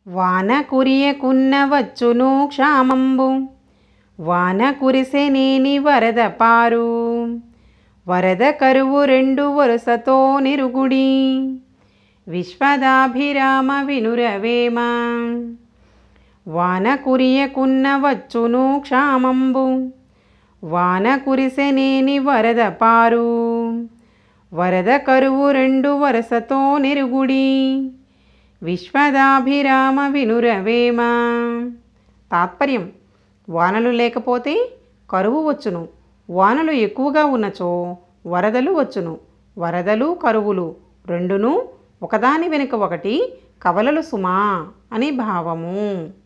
వాన కురియకున్న వచ్చును క్షామంబు వాన కురిసెనేని వరద పారు వరద కరువు రెండు వరుసతో నిరుగుడి విశ్వదాభిరామ వినురవేమ వాన కురియకున్న వచ్చును క్షామంబు వాన కురిసెనేని వరద పారు వరద కరువు రెండు వరసతో నిరుగుడి విశ్వదాభిరామ వినురవేమ తాత్పర్యం వానలు లేకపోతే కరువు వచ్చును వానలు ఎక్కువగా ఉన్నచో వరదలు వచ్చును వరదలు కరువులు రెండును ఒకదాని వెనుక ఒకటి కవలలు సుమా అని భావము